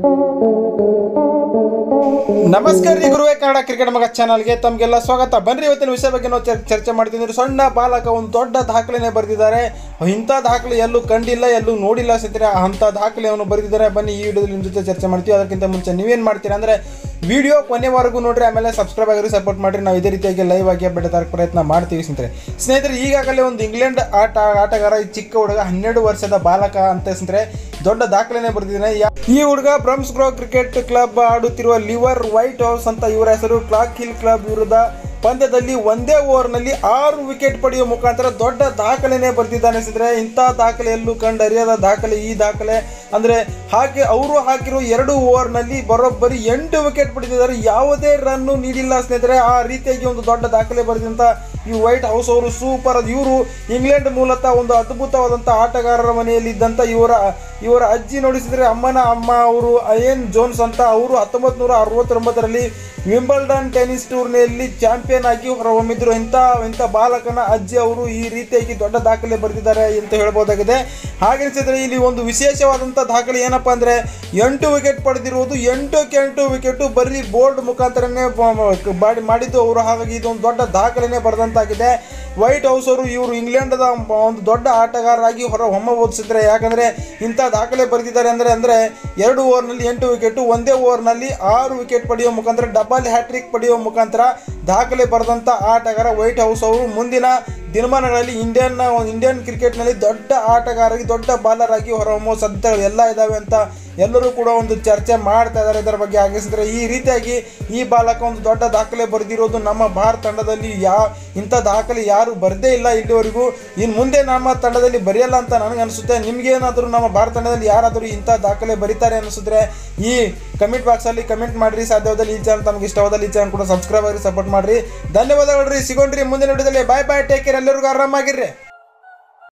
ನಮಸ್ಕಾರ ರೀ ಗುರುವೆ ಕನ್ನಡ ಕ್ರಿಕೆಟ್ ಮಗ ಚಾನಲ್ಗೆ ತಮಗೆಲ್ಲ ಸ್ವಾಗತ ಬನ್ರಿ ಇವತ್ತಿನ ವಿಷಯ ಬಗ್ಗೆ ನಾವು ಚರ್- ಚರ್ಚೆ ಮಾಡ್ತಿದ್ದೀವಿ ಸಣ್ಣ ಬಾಲಕ ಒಂದು ದೊಡ್ಡ ದಾಖಲೆನೇ ಬರೆದಿದ್ದಾರೆ ಇಂಥ ದಾಖಲೆ ಎಲ್ಲೂ ಕಂಡಿಲ್ಲ ಎಲ್ಲೂ ನೋಡಿಲ್ಲ ಸಿಗ್ತಾರೆ ಅಂಥ ದಾಖಲೆಯನ್ನು ಬರೆದಿದ್ದಾರೆ ಬನ್ನಿ ಈ ವಿಡಿಯೋದಲ್ಲಿ ನಿಮ್ಮ ಜೊತೆ ಚರ್ಚೆ ಮಾಡ್ತೀವಿ ಅದಕ್ಕಿಂತ ಮುಂಚೆ ನೀವೇನು ಮಾಡ್ತೀರಾ ಅಂದರೆ ವಿಡಿಯೋ ಕೊನೆವರೆಗೂ ನೋಡ್ರಿ ಆಮೇಲೆ ಸಬ್ಸ್ಕ್ರೈಬ್ ಆಗಿರಿ ಸಪೋರ್ಟ್ ಮಾಡಿರಿ ನಾವು ಇದೇ ರೀತಿಯಾಗಿ ಲೈವ್ ಆಗಿ ಅಪ್ಡೇಟ್ ತರಕ್ಕೆ ಪ್ರಯತ್ನ ಮಾಡ್ತೀವಿ ಸ್ನೇಹಿತರೆ ಸ್ನೇಹಿತರೆ ಈಗಾಗಲೇ ಒಂದು ಇಂಗ್ಲೆಂಡ್ ಆಟ ಆಟಗಾರ ಈ ಚಿಕ್ಕ ಹುಡುಗ ಹನ್ನೆರಡು ವರ್ಷದ ಬಾಲಕ ಅಂತ ಸ್ನೇಹಿತರೆ ದೊಡ್ಡ ದಾಖಲೆನೇ ಬರೆದಿದ್ದಾನೆ ಯಾ- ಈ ಹುಡುಗ ಬ್ರಮ್ಸ್ ಗ್ರೋ ಕ್ರಿಕೆಟ್ ಕ್ಲಬ್ ಆಡುತ್ತಿರುವ ಲಿವರ್ ವೈಟ್ ಹೌಸ್ ಅಂತ ಇವರ ಹೆಸರು ಕ್ಲಾಕ್ ಹಿಲ್ ಕ್ಲಬ್ ವಿರುದ್ಧ ಪಂದ್ಯದಲ್ಲಿ ಒಂದೇ ಓವರ್ನಲ್ಲಿ ಆರು ವಿಕೆಟ್ ಪಡೆಯುವ ಮುಖಾಂತರ ದೊಡ್ಡ ದಾಖಲೆನೇ ಬರೆದಿದ್ದಾನೆ ಸಿದ್ರೆ ಇಂಥ ದಾಖಲೆ ಎಲ್ಲೂ ಕಂಡು ಅರಿಯದ ದಾಖಲೆ ಈ ದಾಖಲೆ ಅಂದರೆ ಹಾಕಿ ಅವರು ಹಾಕಿರೋ ಎರಡು ಓವರ್ನಲ್ಲಿ ಬರೋಬ್ಬರಿ ಎಂಟು ವಿಕೆಟ್ ಪಡೆದಿದ್ದಾರೆ ಯಾವುದೇ ರನ್ನು ನೀಡಿಲ್ಲ ಸ್ನೇಹಿತರೆ ಆ ರೀತಿಯಾಗಿ ಒಂದು ದೊಡ್ಡ ದಾಖಲೆ ಬರೆದಂಥ ಈ ವೈಟ್ ಹೌಸ್ ಅವರು ಸೂಪರ್ ಇವರು ಇಂಗ್ಲೆಂಡ್ ಮೂಲತಃ ಒಂದು ಅದ್ಭುತವಾದಂಥ ಆಟಗಾರರ ಮನೆಯಲ್ಲಿ ಇದ್ದಂಥ ಇವರ ಇವರ ಅಜ್ಜಿ ನೋಡಿಸಿದ್ರೆ ಅಮ್ಮನ ಅಮ್ಮ ಅವರು ಅಯನ್ ಜೋನ್ಸ್ ಅಂತ ಅವರು ಹತ್ತೊಂಬತ್ತು ನೂರ ಅರವತ್ತೊಂಬತ್ತರಲ್ಲಿ ವಿಂಬಲ್ಡನ್ ಟೆನಿಸ್ ಟೂರ್ನಿಯಲ್ಲಿ ಚಾಂಪಿಯನ್ ಆಗಿ ಹೊರಹೊಮ್ಮಿದ್ರು ಇಂಥ ಇಂಥ ಬಾಲಕನ ಅಜ್ಜಿ ಅವರು ಈ ರೀತಿಯಾಗಿ ದೊಡ್ಡ ದಾಖಲೆ ಬರೆದಿದ್ದಾರೆ ಅಂತ ಹೇಳ್ಬೋದಾಗಿದೆ ಹಾಗೆನಿಸಿದ್ರೆ ಇಲ್ಲಿ ಒಂದು ವಿಶೇಷವಾದಂಥ ದಾಖಲೆ ಏನಪ್ಪಾ ಅಂದರೆ ಎಂಟು ವಿಕೆಟ್ ಪಡೆದಿರುವುದು ಎಂಟಕ್ಕೆ ಎಂಟು ವಿಕೆಟು ಬರೀ ಬೋರ್ಡ್ ಮುಖಾಂತರನೇ ಬ- ಮಾಡಿ ಮಾಡಿದ್ದು ಅವರು ಹಾಗಾಗಿ ಇದೊಂದು ದೊಡ್ಡ ದಾಖಲೆನೇ ಬರೆದಂತಾಗಿದೆ ವೈಟ್ ಹೌಸ್ ಅವರು ಇವರು ಇಂಗ್ಲೆಂಡದ ಒಂದು ದೊಡ್ಡ ಆಟಗಾರರಾಗಿ ಹೊರ ಹೊಮ್ಮಬೋದಿಸಿದ್ರೆ ಯಾಕಂದರೆ ಇಂಥ ದಾಖಲೆ ಬರೆದಿದ್ದಾರೆ ಅಂದರೆ ಅಂದರೆ ಎರಡು ಓವರ್ನಲ್ಲಿ ಎಂಟು ವಿಕೆಟು ಒಂದೇ ಓವರ್ನಲ್ಲಿ ಆರು ವಿಕೆಟ್ ಪಡೆಯುವ ಮುಖಾಂತರ ಡಬಲ್ ಹ್ಯಾಟ್ರಿಕ್ ಪಡೆಯುವ ಮುಖಾಂತರ ದಾಖಲೆ ಬರೆದಂಥ ಆಟಗಾರ ವೈಟ್ ಹೌಸ್ ಅವರು ಮುಂದಿನ ದಿನಮಾನಗಳಲ್ಲಿ ಇಂಡಿಯನ್ ಇಂಡಿಯನ್ ಕ್ರಿಕೆಟ್ನಲ್ಲಿ ದೊಡ್ಡ ಆಟಗಾರರಾಗಿ ದೊಡ್ಡ ಬಾಲರ್ ಆಗಿ ಹೊರಹೊಮ್ಮುವ ಸಾಧ್ಯತೆಗಳು ಎಲ್ಲ ಇದ್ದಾವೆ ಅಂತ ಎಲ್ಲರೂ ಕೂಡ ಒಂದು ಚರ್ಚೆ ಮಾಡ್ತಾ ಇದ್ದಾರೆ ಇದರ ಬಗ್ಗೆ ಆಗಿಸಿದ್ರೆ ಈ ರೀತಿಯಾಗಿ ಈ ಬಾಲಕ ಒಂದು ದೊಡ್ಡ ದಾಖಲೆ ಬರೆದಿರೋದು ನಮ್ಮ ಭಾರತ ತಂಡದಲ್ಲಿ ಯಾ ಇಂಥ ದಾಖಲೆ ಯಾರು ಬರದೇ ಇಲ್ಲ ಇಲ್ಲಿವರೆಗೂ ಇನ್ನು ಮುಂದೆ ನಮ್ಮ ತಂಡದಲ್ಲಿ ಬರೆಯಲ್ಲ ಅಂತ ನನಗೆ ಅನಿಸುತ್ತೆ ನಿಮ್ಗೇನಾದರೂ ನಮ್ಮ ಭಾರತ ತಂಡದಲ್ಲಿ ಯಾರಾದರೂ ಇಂಥ ದಾಖಲೆ ಬರೀತಾರೆ ಅನಿಸಿದ್ರೆ ಈ ಕಮೆಂಟ್ ಬಾಕ್ಸಲ್ಲಿ ಕಮೆಂಟ್ ಮಾಡಿರಿ ಸಾಧ್ಯವಾದಲ್ಲಿ ಈ ಚಾನಲ್ ತಮಗೆ ಇಷ್ಟವಾದಲ್ಲಿ ಈ ಚಾನಲ್ ಕೂಡ ಸಬ್ಸ್ಕ್ರೈಬ್ ಆಗಿ ಸಪೋರ್ಟ್ ಮಾಡಿರಿ ಧನ್ಯವಾದಗಳು ರೀ ಸಿಗೋಣ್ರಿ ಮುಂದಿನ ವಿಡಿಯೋದಲ್ಲಿ ಬಾಯ್ ಬಾಯ್ ಟೇಕ್ ಕೇರ್ ಎಲ್ಲರಿಗೂ ಆರಾಮಾಗಿರ್ರಿ